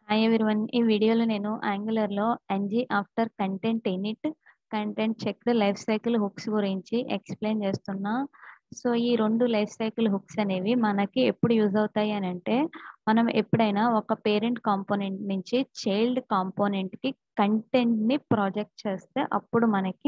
Hi everyone. ఈ వీడియోలో నేను యాంగులర్‌లో NG after content init, content checked life cycle hooks గురించి ఎక్స్‌ప్లెయిన్ చేస్తున్నా. సో, ఈ 2 లైఫ్ సైకిల్ హుక్స్ అనేవి మనకి ఎప్పుడు యూజ్ అవుతాయి అనంటే, మనం ఎప్పుడైనా ఒక పేరెంట్ కాంపోనెంట్ నుంచి చైల్డ్ కాంపోనెంట్‌కి కంటెంట్‌ని ప్రొజెక్ట్ చేస్తే అప్పుడు మనకి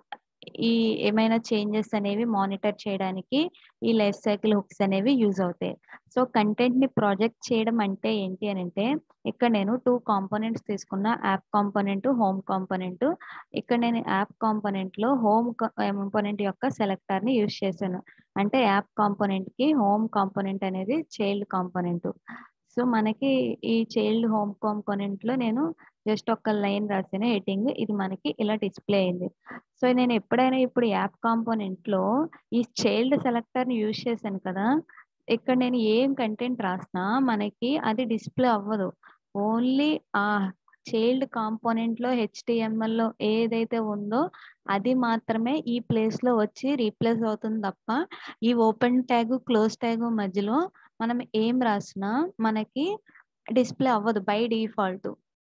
ఈ ఏమైనా చేంజెస్ అనేవి మానిటర్ చేయడానికి ఈ లైఫ్ సైకిల్ హుక్స్ అనేవి యూజ్ అవుతాయి. సో, కంటెంట్‌ని ప్రొజెక్ట్ చేయడం అంటే ఏంటి అనంటే, ఇక్కడ నేను 2 కాంపోనెంట్స్ తీసుకున్నా. App component, home component. ఇక్కడ నేను యాప్ కాంపోనెంట్‌లో హోమ్ క కాంపోనెంట్ యొక్క సెలెక్టర్‌ని యూజ్ చేశాను. అంటే యాప్ కాంపోనెంట్‌కి హోమ్ కాంపోనెంట్ అనేది చైల్డ్ కాంపోనెంట్. సో, మనకి ఈ చైల్డ్ హోమ్ కాంపోనెంట్‌లో నేను జస్ట్ ఒక లైన్ రాసాను హెడ్డింగ్. ఇది మనకి ఇలా డిస్‌ప్లే అయింది. సో, నేను ఎప్పుడైనా ఇప్పుడు యాప్ కాంపోనెంట్‌లో ఈ చైల్డ్ సెలెక్టర్‌ని యూజ్ చేశాను కదా! ఇక్కడ నేను ఏం కంటెంట్ రాసినా మనకి అది డిస్‌ప్లే అవ్వదు. ఓన్లీ ఆ చైల్డ్ కాంపోనెంట్‌లో హెచ్‌టీఎంఎల్‌లో ఏదైతే ఉందో అది మాత్రమే ఈ ప్లేస్‌లో వచ్చి రీప్లేస్ అవుతుంది తప్ప, ఈ ఓపెన్ ట్యాగ్, క్లోజ్ ట్యాగ్ మధ్యలో మనం ఏం రాసినా మనకి డిస్‌ప్లే అవ్వదు by default.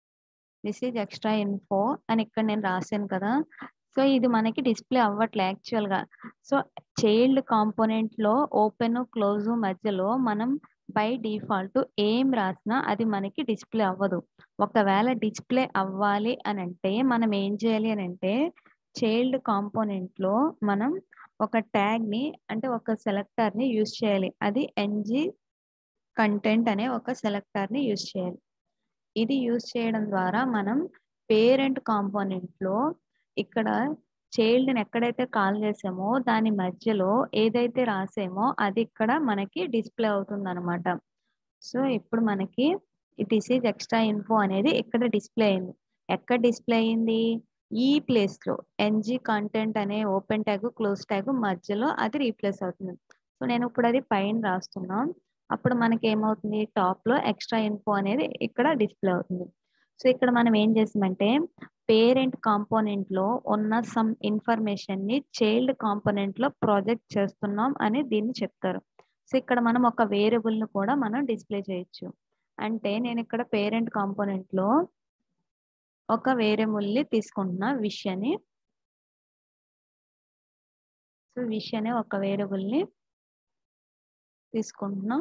This is extra info అని ఇక్కడ నేను రాసాను కదా! సో, ఇది మనకి డిస్‌ప్లే అవ్వట్లే యాక్చువల్‌గా. సో, చైల్డ్ కాంపోనెంట్‌లో ఓపెన్, క్లోజ్ మధ్యలో మనం బై డిఫాల్ట్ ఏం రాసినా అది మనకి డిస్‌ప్లే అవ్వదు. ఒకవేళ డిస్‌ప్లే అవ్వాలి అనంటే మనం ఏం చేయాలి అనంటే, చైల్డ్ కాంపోనెంట్‌లో మనం ఒక ట్యాగ్‌ని అంటే ఒక సెలెక్టర్‌ని యూజ్ చేయాలి. అది ఎన్‌జీ కంటెంట్ అనే ఒక సెలెక్టర్‌ని యూజ్ చేయాలి. ఇది యూజ్ చేయడం ద్వారా మనం పేరెంట్ కాంపోనెంట్‌లో ఇక్కడ చైల్డ్‌ని ఎక్కడైతే కాల్ చేసామో దాని మధ్యలో ఏదైతే రాసామో అది ఇక్కడ మనకి డిస్‌ప్లే అవుతుందనమాట. సో, ఇప్పుడు మనకి దిస్ ఈజ్ ఎక్స్‌ట్రా ఇన్ఫో అనేది ఇక్కడ డిస్‌ప్లే అయింది. ఎక్కడ డిస్‌ప్లే అయింది? ఈ ప్లేస్‌లో ఎన్‌జీ కంటెంట్ అనే ఓపెన్ ట్యాగ్, క్లోజ్ ట్యాగ్ మధ్యలో అది రీప్లేస్ అవుతుంది. సో, నేను ఇప్పుడు అది పైన రాస్తున్నా. అప్పుడు మనకి ఏమవుతుంది టాప్‌లో ఎక్స్‌ట్రా ఇన్ఫో అనేది ఇక్కడ డిస్‌ప్లే అవుతుంది. సో, ఇక్కడ మనం ఏం చేసామంటే పేరెంట్ కాంపోనెంట్‌లో ఉన్న సమ్ ఇన్ఫర్మేషన్‌ని చైల్డ్ కాంపోనెంట్‌లో ప్రొజెక్ట్ చేస్తున్నాం అని దీన్ని చెప్తారు. సో, ఇక్కడ మనం ఒక వేరియబుల్‌ని కూడా మనం డిస్‌ప్లే చేయొచ్చు. అంటే నేను ఇక్కడ పేరెంట్ కాంపోనెంట్‌లో ఒక వేరియబుల్‌ని తీసుకుంటున్నా విష్ అని. సో, విష్ అనే ఒక వేరియబుల్‌ని తీసుకుంటున్నా.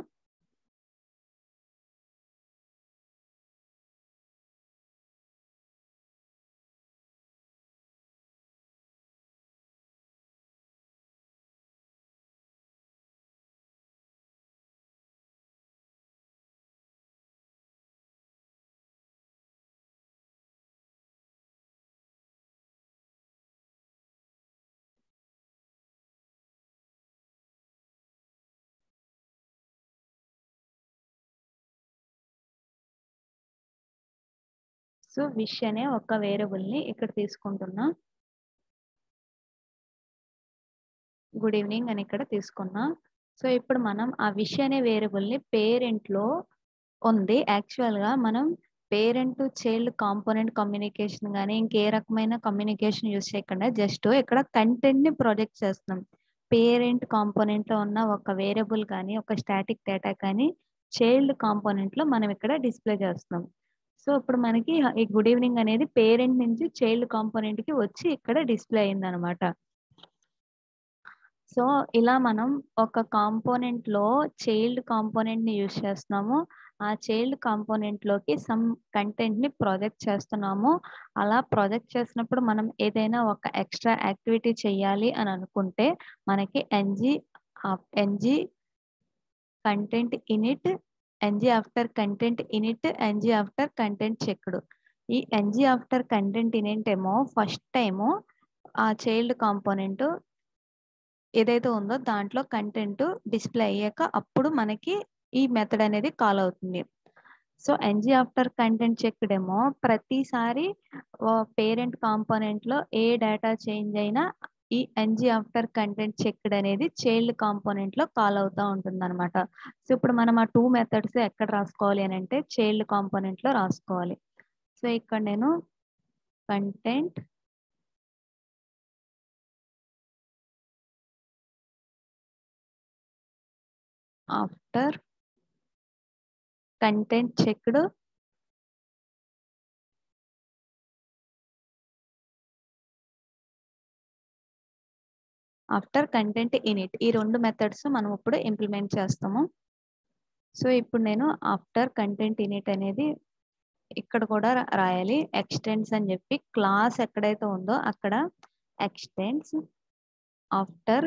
సో, విష్ అనే ఒక వేరియబుల్‌ని ఇక్కడ తీసుకుంటున్నా. గుడ్ ఈవెనింగ్ అని ఇక్కడ తీసుకున్నా. సో, ఇప్పుడు మనం ఆ విష్ అనే వేరియబుల్‌ని పేరెంట్‌లో ఉంది. యాక్చువల్‌గా మనం parent to child component communication గాని, ఇంకే రకమైన కమ్యూనికేషన్ యూజ్ చేయకుండా జస్ట్ ఇక్కడ కంటెంట్‌ని ప్రొజెక్ట్ చేస్తున్నాం. పేరెంట్ కాంపోనెంట్‌లో ఉన్న ఒక వేరియబుల్ కానీ, ఒక స్టాటిక్ డేటా కానీ చైల్డ్ కాంపోనెంట్‌లో మనం ఇక్కడ డిస్‌ప్లే చేస్తున్నాం. సో, ఇప్పుడు మనకి ఈ గుడ్ ఈవెనింగ్ అనేది పేరెంట్ నుంచి చైల్డ్ కాంపోనెంట్‌కి వచ్చి ఇక్కడ డిస్‌ప్లే అయిందనమాట. సో, ఇలా మనం ఒక కాంపోనెంట్‌లో చైల్డ్ కాంపోనెంట్‌ని యూజ్ చేస్తున్నాము. ఆ చైల్డ్ కాంపోనెంట్‌లోకి సమ్ కంటెంట్‌ని ప్రొజెక్ట్ చేస్తున్నాము. అలా ప్రొజెక్ట్ చేసినప్పుడు మనం ఏదైనా ఒక ఎక్స్‌ట్రా యాక్టివిటీ చేయాలి అని అనుకుంటే మనకి NG of NG content init, NG after content init, NG after content checked. ఈ ఎన్‌జీ ఆఫ్టర్ కంటెంట్ ఇనిట్ ఏమో ఫస్ట్ టైము ఆ చైల్డ్ కాంపోనెంట్ ఏదైతే ఉందో దాంట్లో కంటెంట్ డిస్‌ప్లే అయ్యాక అప్పుడు మనకి ఈ మెథడ్ అనేది కాల్ అవుతుంది. So, NG after content checked ఏమో ప్రతిసారి ఆహ్, పేరెంట్ కాంపోనెంట్‌లో ఏ డేటా చేంజ్ అయినా ఈ ఎన్‌జీ ఆఫ్టర్ కంటెంట్ చెక్డ్ అనేది చైల్డ్ కాంపోనెంట్‌లో కాల్ అవుతా ఉంటుందనమాట. సో, ఇప్పుడు మనం ఆ 2 మెథడ్స్ ఎక్కడ రాసుకోవాలి అనంటే చైల్డ్ కాంపోనెంట్‌లో రాసుకోవాలి. సో, ఇక్కడ నేను content after content checked after content init ఈ రెండు మెథడ్స్ మనం ఇప్పుడు ఇంప్లిమెంట్ చేస్తాము సో ఇప్పుడు నేను ఆఫ్టర్ కంటెంట్ ఇనిట్ అనేది ఇక్కడ కూడా రా- రాయాలి ఎక్స్టెండ్స్ అని చెప్పి క్లాస్ ఎక్కడైతే ఉందో అక్కడ ఎక్స్టెండ్స్ ఆఫ్టర్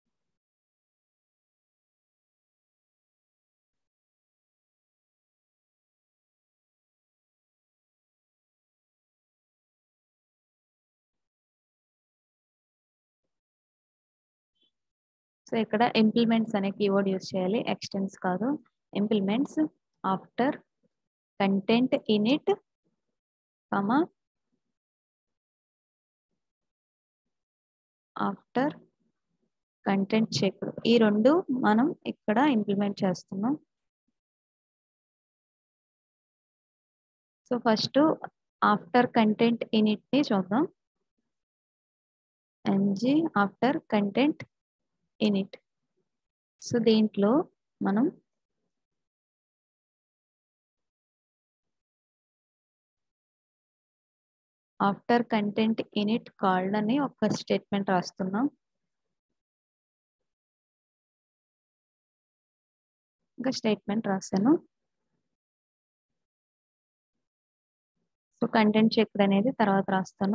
సో ఇక్కడ ఇంప్లిమెంట్స్ అనే కీవర్డ్ యూస్ చేయాలి ఎక్స్టెన్స్ కాదు implements after content init comma after content check ఈ రెండు మనం ఇక్కడ ఇంప్లిమెంట్ చేస్తున్నాం so first after content init ని చూద్దాం NG after content init so దీంట్లో మనం ఆఫ్టర్ కంటెంట్ ఇనిట్ కాల్డ్ అని ఒక స్టేట్మెంట్ రాస్తున్నాం ఇంకా స్టేట్మెంట్ రాశాను సో కంటెంట్ చెక్డ్ అనేది తర్వాత రాస్తాను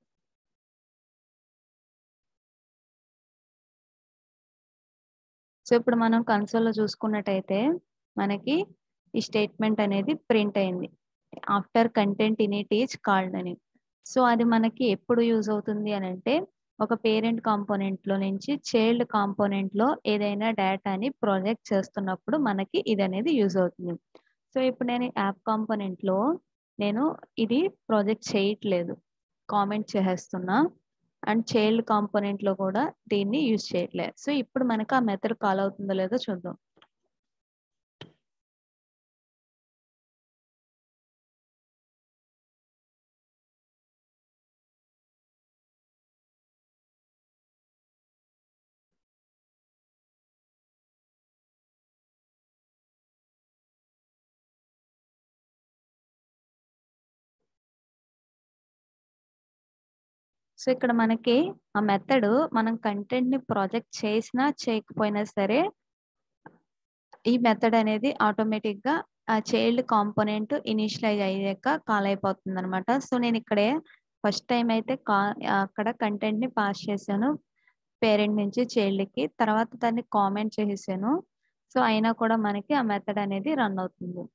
సో ఇప్పుడు మనం కన్సోల్లో చూసుకున్నట్టయితే మనకి ఈ స్టేట్మెంట్ అనేది ప్రింట్ అయింది after content init is called అని సో అది మనకి ఎప్పుడు యూజ్ అవుతుంది అని అంటే ఒక పేరెంట్ కాంపోనెంట్ లో నుంచి చైల్డ్ కాంపోనెంట్ లో ఏదైనా డేటాని ప్రాజెక్ట్ చేస్తున్నప్పుడు మనకి ఇది అనేది యూజ్ అవుతుంది సో ఇప్పుడు నేను యాప్ కాంపోనెంట్ లో నేను ఇది ప్రాజెక్ట్ చేయట్లేదు కామెంట్ చేసేస్తున్నా అండ్ చైల్డ్ కాంపోనెంట్ లో కూడా దీన్ని యూజ్ చేయట్లేదు సో ఇప్పుడు మనకు ఆ మెథడ్ కాల్ అవుతుందో లేదో చూద్దాం సో ఇక్కడ మనకి ఆ మెథడ్ మనం కంటెంట్ ని ప్రాజెక్ట్ చేసినా చేయకపోయినా సరే ఈ మెథడ్ అనేది ఆటోమేటిక్ గా ఆ చైల్డ్ కాంపోనెంట్ ఇనిషియలైజ్ అయ్యాక కాల్ అయిపోతుంది అనమాట సో నేను ఇక్కడే ఫస్ట్ టైం అయితే కా అక్కడ కంటెంట్ ని పాస్ చేశాను పేరెంట్ నుంచి చైల్డ్ కి తర్వాత దాన్ని కామెంట్ చేసేసాను సో అయినా కూడా మనకి ఆ మెథడ్ అనేది రన్ అవుతుంది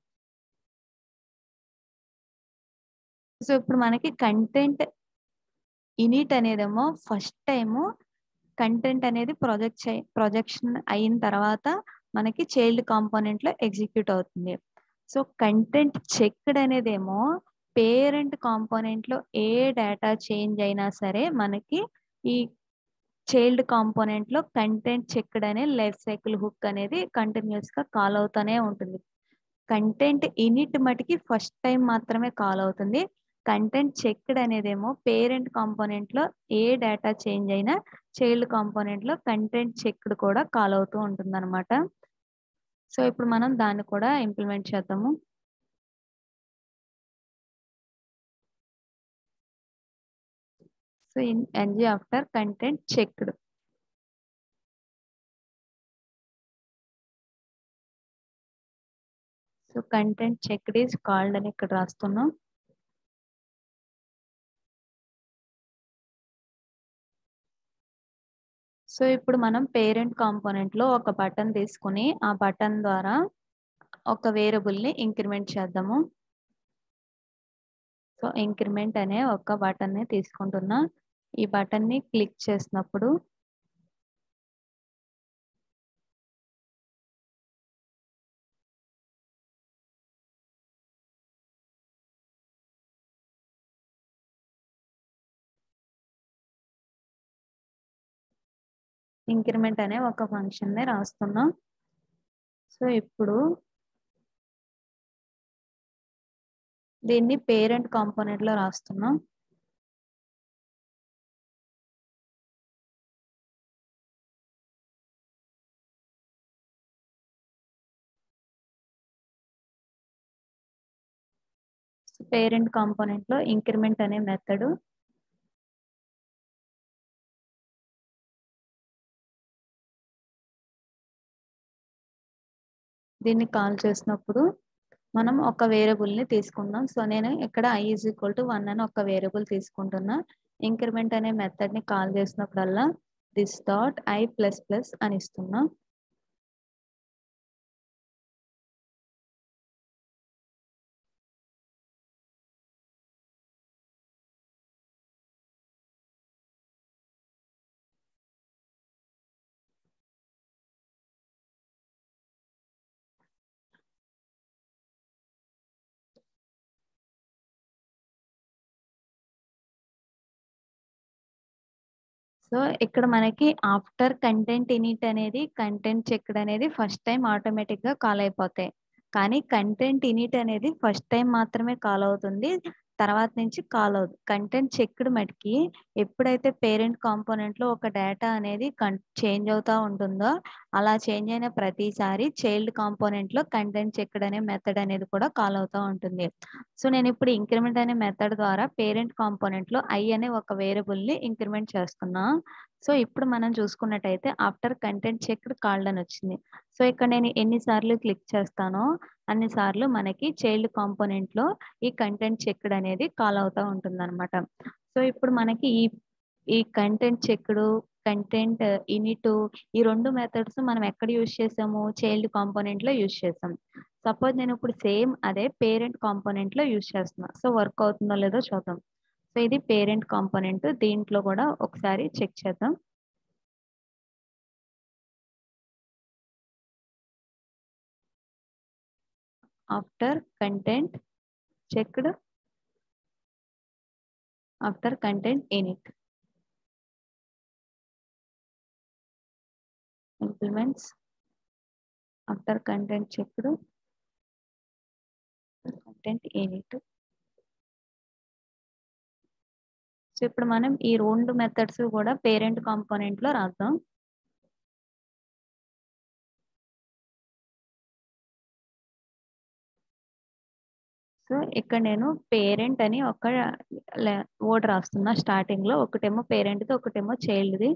సో ఇప్పుడు మనకి కంటెంట్ ఇనిట్ అనేదేమో ఫస్ట్ టైము కంటెంట్ అనేది ప్రాజెక్ట్ ప్రొజెక్షన్ అయిన తర్వాత మనకి చైల్డ్ కాంపోనెంట్ లో ఎగ్జిక్యూట్ అవుతుంది సో కంటెంట్ చెక్డ్ అనేదేమో పేరెంట్ కాంపోనెంట్ లో ఏ డేటా చేంజ్ అయినా సరే మనకి ఈ చైల్డ్ కాంపోనెంట్ లో కంటెంట్ చెక్డ్ అనే లైఫ్ సైకిల్ హుక్ అనేది కంటిన్యూస్ గా కాల్ అవుతూనే ఉంటుంది కంటెంట్ ఇనిట్ మటుకి ఫస్ట్ టైం మాత్రమే కాల్ అవుతుంది కంటెంట్ చెక్డ్ అనేదేమో పేరెంట్ కాంపోనెంట్ లో ఏ డేటా చేంజ్ అయినా చైల్డ్ కాంపోనెంట్ లో కంటెంట్ చెక్డ్ కూడా కాల్ అవుతూ ఉంటుంది అనమాట సో ఇప్పుడు మనం దాన్ని కూడా ఇంప్లిమెంట్ చేద్దాము so in NG after content checked so content checked is called అని ఇక్కడ రాస్తున్నాం సో ఇప్పుడు మనం పేరెంట్ కాంపోనెంట్ లో ఒక బటన్ తీసుకుని ఆ బటన్ ద్వారా ఒక వేరియబుల్ ని ఇంక్రిమెంట్ చేద్దాము సో ఇంక్రిమెంట్ అనే ఒక బటన్ ని తీసుకుంటున్నా ఈ బటన్ ని క్లిక్ చేసినప్పుడు ఇంక్రిమెంట్ అనే ఒక ఫంక్షన్ ని రాస్తున్నాం సో ఇప్పుడు దీన్ని పేరెంట్ కాంపోనెంట్ లో రాస్తున్నాం పేరెంట్ కాంపోనెంట్ లో ఇంక్రిమెంట్ అనే మెథడ్ దీన్ని కాల్ చేసినప్పుడు మనం ఒక వేరియబుల్ని తీసుకుందాం సో నేను ఇక్కడ I is equal to one అని ఒక వేరియబుల్ తీసుకుంటున్నా ఇంక్రిమెంట్ అనే మెథడ్ని కాల్ చేసినప్పుడల్లా this dot I plus plus అని ఇస్తున్నా సో ఇక్కడ మనకి ఆఫ్టర్ కంటెంట్ ఇనిట్ అనేది కంటెంట్ చెక్డ్ అనేది ఫస్ట్ టైం ఆటోమేటిక్ గా కాల్ అయిపోతాయి కానీ కంటెంట్ ఇనిట్ అనేది ఫస్ట్ టైం మాత్రమే కాల్ అవుతుంది తర్వాత నుంచి కాల్ అవుతుంది కంటెంట్ చెక్డ్ మటుకి ఎప్పుడైతే పేరెంట్ కాంపోనెంట్ లో ఒక డేటా అనేది చేంజ్ అవుతా ఉంటుందో అలా చేంజ్ అయిన ప్రతిసారి చైల్డ్ కాంపోనెంట్ లో కంటెంట్ చెక్డ్ అనే మెథడ్ అనేది కూడా కాల్ అవుతూ ఉంటుంది సో నేను ఇప్పుడు ఇంక్రిమెంట్ అనే మెథడ్ ద్వారా పేరెంట్ కాంపోనెంట్ లో ఐ అనే ఒక వేరియబుల్ ని ఇంక్రిమెంట్ చేస్తున్నా సో ఇప్పుడు మనం చూసుకున్నట్టయితే ఆఫ్టర్ కంటెంట్ చెక్డ్ కాల్డ్ అని వచ్చింది సో ఇక్కడ నేను ఎన్నిసార్లు క్లిక్ చేస్తానో అన్నిసార్లు మనకి చైల్డ్ కాంపోనెంట్ లో ఈ కంటెంట్ చెక్డ్ అనేది కాల్ అవుతూ ఉంటుంది అనమాట సో ఇప్పుడు మనకి ఈ ఈ కంటెంట్ చెక్డ్ కంటెంట్ ఇనిట్ ఈ రెండు మెథడ్స్ మనం ఎక్కడ యూజ్ చేసాము చైల్డ్ కాంపోనెంట్ లో యూజ్ చేసాం సపోజ్ నేను ఇప్పుడు సేమ్ అదే పేరెంట్ కాంపోనెంట్ లో యూజ్ చేస్తున్నా సో వర్క్ అవుతుందో లేదో చూద్దాం సో ఇది పేరెంట్ కాంపోనెంట్ దీంట్లో కూడా ఒకసారి చెక్ చేద్దాం after content checked after content init implements after content checked content init so ఇప్పుడు మనం ఈ రెండు మెథడ్స్ కూడా పేరెంట్ కాంపోనెంట్ లో రాద్దాం సో ఇక్కడ నేను పేరెంట్ అని ఒక వర్డ్ రాస్తున్నా స్టార్టింగ్ లో ఒకటేమో పేరెంట్ ది ఒకటేమో చైల్డ్ ది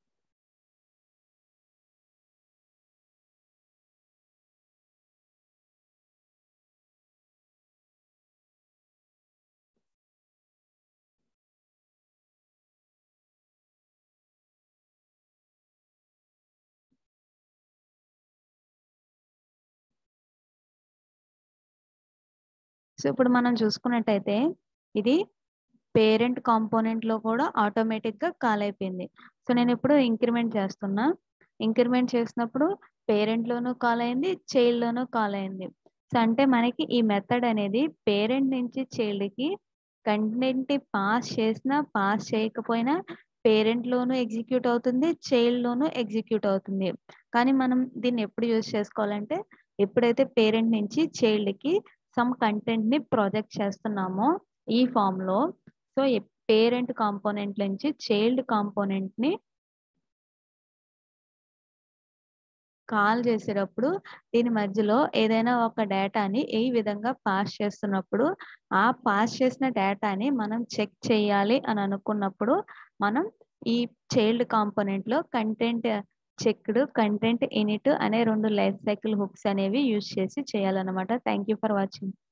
సో ఇప్పుడు మనం చూసుకున్నట్టయితే ఇది పేరెంట్ కాంపోనెంట్ లో కూడా ఆటోమేటిక్ గా కాల్ అయిపోయింది సో నేను ఇప్పుడు ఇంక్రిమెంట్ చేస్తున్నా ఇంక్రిమెంట్ చేసినప్పుడు పేరెంట్ లోను కాల్ అయింది చైల్డ్ లోను కాల్ అయింది సో అంటే మనకి ఈ మెథడ్ అనేది పేరెంట్ నుంచి చైల్డ్ కి కంటెంట్ పాస్ చేసినా పాస్ చేయకపోయినా పేరెంట్ లోను ఎగ్జిక్యూట్ అవుతుంది చైల్డ్ లోను ఎగ్జిక్యూట్ అవుతుంది కానీ మనం దీన్ని ఎప్పుడు యూజ్ చేసుకోవాలంటే ఎప్పుడైతే పేరెంట్ నుంచి చైల్డ్ కి సమ్ కంటెంట్ ని ప్రొజెక్ట్ చేస్తున్నామో ఈ ఫామ్ లో సో పేరెంట్ కాంపోనెంట్ నుంచి చైల్డ్ కాంపోనెంట్ ని కాల్ చేసేటప్పుడు దీని మధ్యలో ఏదైనా ఒక డేటాని ఈ విధంగా పాస్ చేస్తున్నప్పుడు ఆ పాస్ చేసిన డేటాని మనం చెక్ చేయాలి అని అనుకున్నప్పుడు మనం ఈ చైల్డ్ కాంపోనెంట్ లో కంటెంట్ చెక్డ్ కంటెంట్ ఇనిట్ అనే రెండు లైఫ్ సైకిల్ హుక్స్ అనేవి యూజ్ చేసి చేయాలన్నమాట థ్యాంక్ యూ ఫర్ వాచింగ్